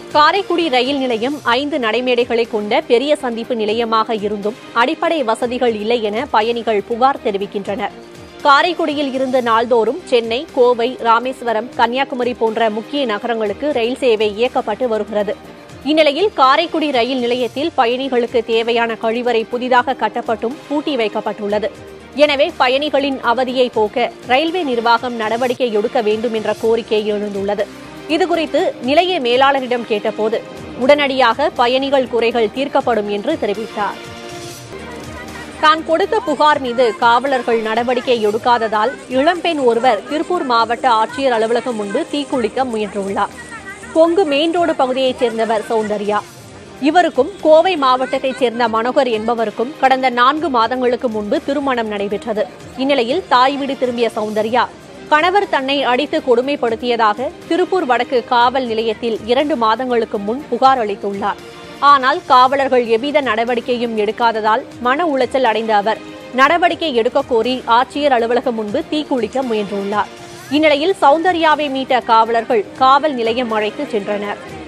காரைக்குடி ரயில் நிலையம் ஐந்து நடைமேடைகளை கொண்ட பெரிய சந்திப்பு நிலையமாக இருந்தும் அடிப்படை வசதிகள் இல்லை என பயணிகள் புகார் தெரிவிக்கின்றனர் காரைக்குடியில் இருந்து நாள்தோறும் சென்னை கோவை ராமேஸ்வரம் கன்னியாகுமரி போன்ற முக்கிய நகரங்களுக்கு ரயில் சேவை இயக்கப்பட்டு வருகிறது இந்நிலையில் காரைக்குடி ரயில் நிலையத்தில் பயணிகளுக்கு தேவையான கழிவறை புதிதாக கட்டப்பட்டும் பூட்டி வைக்கப்பட்டுள்ளது எனவே பயணிகளின் அவதியை போக்க ரயில்வே நிர்வாகம் நடவடிக்கை எடுக்க வேண்டும் என்ற கோரிக்கை எழுந்துள்ளது இதுகுறித்து நிலைய மேலாளரிடம் கேட்டபோது உடனடியாக பயணிகள் குறைகள் தீர்க்கப்படும் என்று தெரிவித்தார் தான் கொடுத்த புகார் மீது காவலர்கள் நடவடிக்கை எடுக்காததால் இளம்பெண் ஒருவர் திருப்பூர் மாவட்ட ஆட்சியர் அலுவலகம் முன்பு தீக்குளிக்க முயன்றுள்ளார் கொங்கு மெயின் ரோடு பகுதியைச் சேர்ந்தவர் சௌந்தர்யா இவருக்கும் கோவை மாவட்டத்தைச் சேர்ந்த மனோகர் என்பவருக்கும் கடந்த நான்கு மாதங்களுக்கு முன்பு திருமணம் நடைபெற்றது இந்நிலையில் தாய் வீடு திரும்பிய சௌந்தர்யா கணவர் தன்னை அடித்து கொடுமைப்படுத்தியதாக திருப்பூர் வடக்கு காவல் நிலையத்தில் இரண்டு மாதங்களுக்கு முன் புகார் அளித்துள்ளார் ஆனால் காவலர்கள் எவ்வித நடவடிக்கையும் எடுக்காததால் மன உளைச்சல் அடைந்த அவர் நடவடிக்கை எடுக்க கோரி ஆட்சியர் அலுவலகம் முன்பு தீக்குளிக்க முயன்றுள்ளார் இந்நிலையில் சௌந்தர்யாவை மீட்ட காவலர்கள் காவல் நிலையம் அழைத்து சென்றனர்